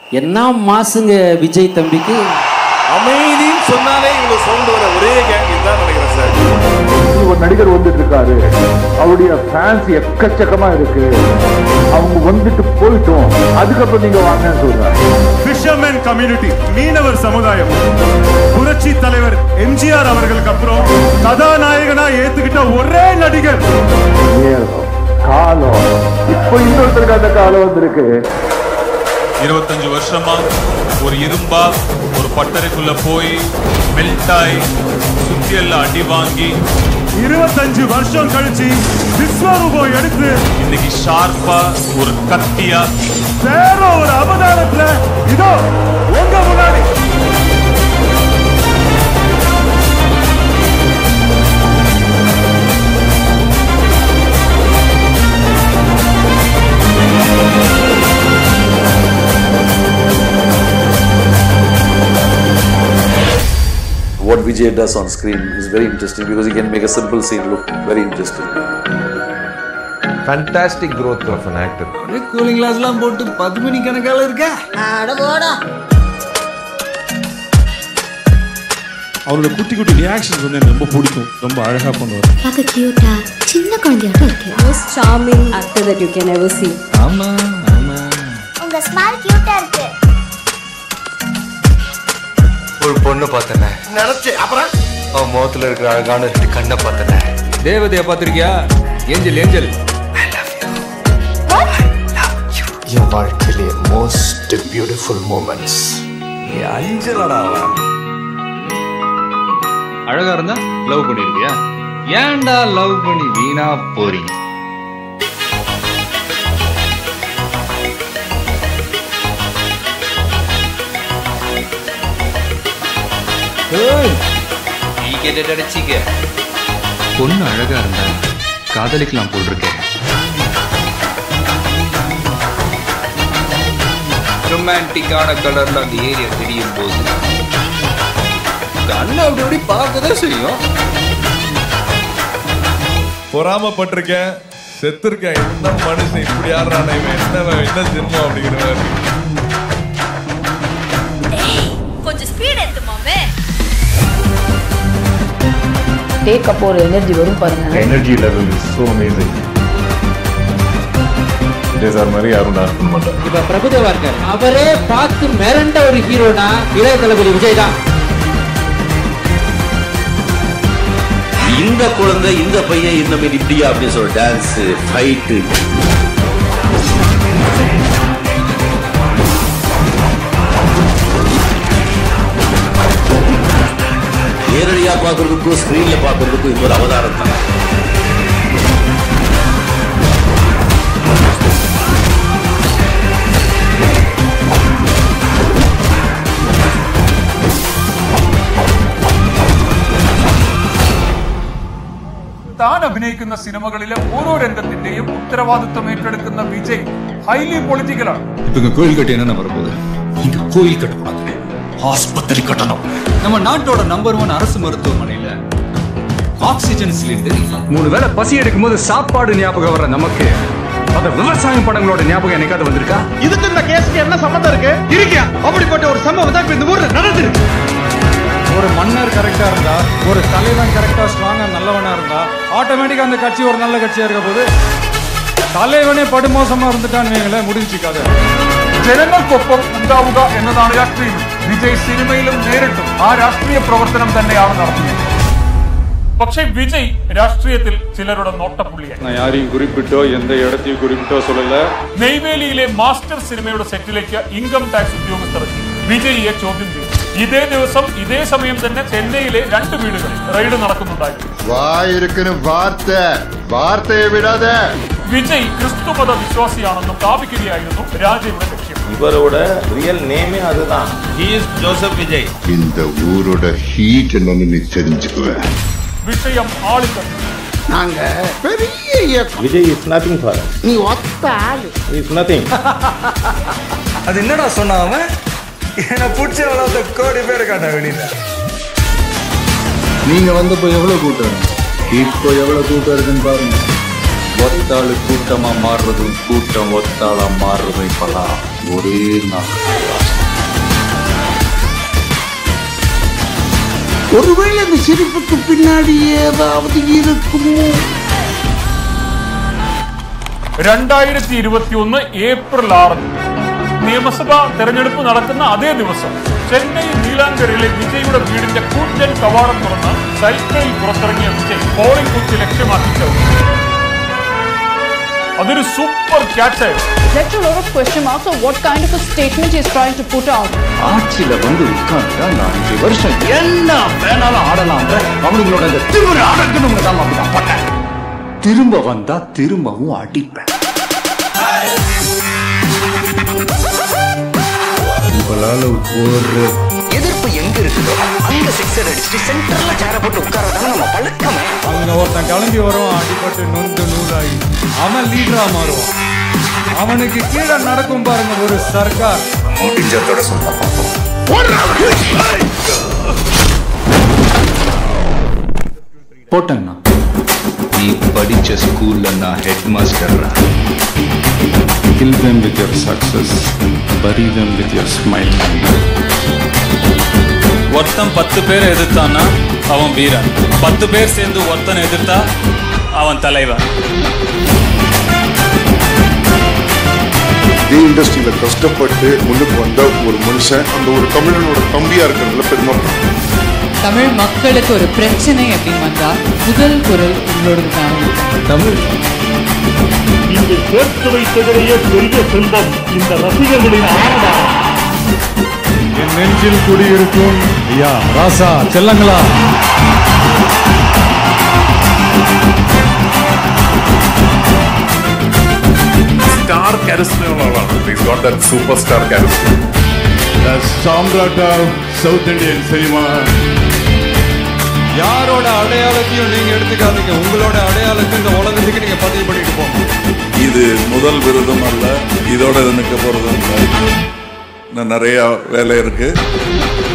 என்ன மாசுங்க விஜய் தம்பிக்கு அமைதின்னு சொன்னாலே இவ்வளவு சவுண்ட் வர ஒரே கேங் இதுதான் நினைக்கிறேன் சார் ஒரு நடிகர் வந்துட்டு இருக்காரு அவருடைய ஃபேன்ஸ் எக்கச்சக்கமா இருக்கு அவங்க வந்துட்டு போயிட்டோம் அதுக்கப்புறம் நீங்க வாங்கன்னு சொல்றாங்க ஃபிஷர்மேன் கம்யூனிட்டி மீனவர் சமுதாயம் புரட்சி தலைவர் எம்ஜிஆர் அவர்களுக்கு அப்புறம் கதாநாயகனா ஏத்துக்கிட்ட ஒரே நடிகர் நேரம் காலம் இப்போ இன்னொருத்தருக்கு அந்த காலம் வந்திருக்கு இருபத்தஞ்சு வருஷமா ஒரு இரும்பா ஒரு பட்டறைக்குள்ள போய் மெல்ட் ஆகி சுத்தியெல்லாம் அடி வாங்கி இருபத்தஞ்சு வருஷம் கழிச்சு விஸ்வரூபம் எடுத்து இன்னைக்கு ஷார்ப்பா ஒரு கத்தியா வேற ஒரு அவதாரத்துல இதோ உங்க முன்னாடி what Vijay does on screen is very interesting because he can make a simple scene look very interesting. fantastic growth of an actor. Cooling கிளாஸ்லாம் போட்டு பத்து மணி கணக்கால இருக்க அட போடா அவரோட குட்டி குட்டி ரியாக்ஷன்ஸ் வந்து எனக்கு ரொம்ப பிடிக்கும் ரொம்ப அழகா பண்ணுவார் பார்க்க கியூட்டா சின்ன குழந்தையாட்டம் இருக்கு most charming actor that you can ever see. ஆமா ஆமா உங்க ஸ்மைல் கியூட்டா இருக்கு ஒரு பொண்ணு பார்த்தனே நினைச்சேன் அப்புறம் அவன் முகத்துல இருக்கிற அழகான ரெண்டு கண்ணை பார்த்தனே தேவதைய பாத்திருக்கியா ஏஞ்சல் ஏஞ்சல் என் வாழ்க்கையிலே மோஸ்ட் பியூட்டிஃபுல் மூமெண்ட்ஸ் அஞ்சலடா அழகா இருந்தா லவ் பண்ணிருக்கியா ஏன்டா லவ் பண்ணி வீணா போறீங்க நீ கேட்டு அடிச்சிக்க பொண்ணு அழகா இருந்தா காதலிக்கலாம் போல் இருக்கேன் ரொமான்டிக்கான கலர்ல அந்த ஏரியா தெரியும் போது கண்ணு அப்படி அப்படி பார்க்கதான் செய்யும் பொறாமப்பட்டிருக்கேன் செத்துருக்கேன் என்ன மனுஷன் இப்படி ஆடுறானே இவன் என்ன என்ன ஜென்மம் அப்படிங்கிற மாதிரி கொஞ்சம் ஸ்பீட் எடுத்துமாமே Take up ஒரு எனர்ஜி வரும் பாருங்க energy level is so amazing Vijay sir மாதிரி யாரும் டான்ஸ் பண்ண மாட்டாங்க இப்ப பிரபுதேவா இருக்காரு அவரே பார்த்து மிரண்ட ஒரு ஹீரோனா இளைய தளபதி விஜய் தான் இந்த குழந்தை இந்த பையன் இந்த மாதிரி இப்படியா அப்படின்னு சொல்ற டான்ஸ் ஃபைட்டு நேரடியா பார்க்கறதுக்கும் ஸ்கிரீன்ல பார்க்கறதுக்கும் இன்னொரு அவதாரம் தான் താൻ അഭിനയിക്കുന്ന സിനിമകളിലെ ഓരോ രംഗത്തിന്റെയും ഉത്തരവാദിത്വം ഏറ്റെടുക്കുന്ന വിജയ് ഹൈലി പൊളിറ്റിക്കലാണ് இப்ப இங்க கோயில் கட்டி என்ன வரப்போகுது இங்க கோயில் கட்டக்கூடாது ஆஸ்பத்திரி கட்டணும் நம்ம நாட்டோட நம்பர் ஒன் அரசு மருத்துவமனையில ஆக்சிஜன் சிலிண்டர் மூணு வேளை பசி எடுக்கும் போது சாப்பாடு ஞாபகம் வர்ற நமக்கு அந்த விவசாயம் படங்களோட ஞாபகம் என்னைக்காவது வந்திருக்கா இதுக்கு இந்த கேஸ்க்கு என்ன சம்மந்தம் இருக்கு இருக்கியா அப்படிப்பட்ட ஒரு சம்பவம் தான் இப்ப இந்த ஊர்ல நடந்திருக்கு ஒரு மன்னர் கரெக்டா இருந்தா ஒரு தலைவன் கரெக்டா ஸ்ட்ராங்கா நல்லவனா இருந்தா ஆட்டோமேட்டிக்கா அந்த கட்சி ஒரு நல்ல கட்சியா இருக்க போது தலைவனே പടുമോശமா இருந்துட்டான்னு வைங்களேன் முடிஞ்சு കഥ ജനങ്ങൾക്കൊപ്പം ഉണ്ടാവുക എന്നതാണ് രാഷ്ട്രീയം വിജയ് സിനിമയിലും നേരിട്ടും ആ രാഷ്ട്രീയ പ്രവർത്തനം തന്നെയാണ് നടത്തുന്നത് പക്ഷേ വിജയ് രാഷ്ട്രീയത്തിൽ ചിലരുടെ നോട്ടപ്പുള്ളിയായി நான் யாரையும் குறிப்பிட்டோ எந்த இடத்தையும் குறிப்பிட்டோ சொல்லல നെയ്വേലിയിലെ മാസ്റ്റർ സിനിമയുടെ സെറ്റിലേക്ക് ഇൻകം ടാക്സ് ഉദ്യോഗസ്ഥർ എത്തി വിജയിയെ ചോദ്യം ചെയ്തു ഇതേ ദിവസം ഇതേ സമയം തന്നെ ചെന്നൈയിലെ രണ്ട് വീടുകളിൽ റെയ്ഡ് നടക്കുന്നുണ്ടായിരുന്നു வாயிருக்குன்னு வார்த்தை வார்த்தையை விடாத വിജയ് ക്രിസ്തുമത വിശ്വാസിയാണെന്നും സ്ഥാപിക്കുകയായിരുന്നു രാജയുടെ ലക്ഷ്യം இவரோட ரியல் நேமே அதுதான் ஹி இஸ் ஜோசப் விஜய் இந்த ஊரோட ஹீட் என்னன்னு நீ தெரிஞ்சுக்குவ വിഷയം ആളിക്കത്തി நாங்க பெரிய இயக்கம் விஜய் இஸ் நதிங் ஃபார் நீ ஒத்த ஆளு இஸ் நதிங் அது என்னடா சொன்னான் அவன் என்ன பிடிச்ச வளர்த்த கோடி பேர் காட்ட வெளியில நீங்க வந்தப்போ எவ்வளவு கூட்டம் இப்போ எவ்வளவு கூட்டம் இருக்குன்னு பாருங்க ஒத்தாளு கூட்டமா மாறுறதும் கூட்டம் ஒத்தாளா மாறுறதும் இப்பெல்லாம் ஒரே நாள் ஒருவேளை அந்த சிரிப்புக்கு பின்னாடி ஏதாவது இருக்குமோ രണ്ടായിരത്തി ഇരുപത്തി ഒന്ന് ഏപ്രിൽ ആറിന് നിയമസഭാ തെരഞ്ഞെടുപ്പ് നടക്കുന്ന അതേ ദിവസം ചെന്നൈ നീലാങ്കരയിലെ വിജയുടെ വീടിന്റെ കൂറ്റൻ കവാടം തുറന്ന് സൈക്കിളിൽ പുറത്തിറങ്ങിയ വിജയ് പോളിംഗ് ബൂത്ത് ലക്ഷ്യമാക്കി ചവിട്ടി അതൊരു സൂപ്പർ ക്യാച്ച് ആയിരുന്നു led to a lot of question marks of what kind of a statement he is trying to put out. ஆட்சியில வந்து உட்கார்ந்தா நான் அஞ்சு வருஷம் என்ன வேணாலும் ஆடலாம்ன்ற அவங்களோட அந்த திமிர அடக்கணும்னு தான் அப்படிதான் பண்ணேன் திரும்ப வந்தா திரும்பவும் அடிப்பேன் உங்களால ஒரு எதிர்ப்பு எங்க இருக்குதோ அங்க சிக்ஸர் அடிச்சுட்டு சென்டர்ல சேர போட்டு உட்காரதாங்க நம்ம பழக்கமே அவங்க ஒருத்தன் கிளம்பி வருவான் அடிபட்டு நொந்து நூலாகி அவன் லீடரா மாறுவான் அவனுக்கு கீழே நடக்கும் பாருங்க ஒரு சர்க்கார் முடிஞ்சதோட சும்மா போட்டேங்கண்ணா நீ படிச்ச ஸ்கூல்ல நான் head master Kill them with your success, bury them with your smile. ஒருத்தன் பத்து பேரை எதிர்த்தான்னா அவன் வீரன் பத்து பேர் சேர்ந்து ஒருத்தனை எதிர்த்தா அவன் தலைவன் இதே இண்டஸ்ட்ரியில கஷ்டப்பட்டு முன்னுக்கு வந்த ஒரு மனுஷன் அந்த ஒரு தமிழனோட தம்பியா இருக்கிறதுல பெருமைப்படுறேன் தமிழ் மக்களுக்கு ஒரு பிரச்சனை அப்படின்னு வந்தா முதல் குரல் உங்களோடது தான் தமிழ் நீங்கள் சேர்த்து வைத்ததிலேயே பெரிய செல்வம் இந்த ரசிகர்களின் ஆரம்பம் என் நெஞ்சில் குடியிருக்கும் ஐயா ராசா செல்லங்களா സ്റ്റാർ കാരിസ്മയുള്ള ആളാണ് He's got that superstar charisma. The Samrat of South Indian cinema. யாரோட அடையாளத்தையும் நீங்க எடுத்துக்காதீங்க உங்களோட அடையாளத்தை இந்த உலகத்துக்கு நீங்க பதிவு பண்ணிட்டு போங்க இது முதல் விருதும் அல்ல இதோட நிற்க போறதும் இல்லை இன்னும் நிறைய வேலை இருக்கு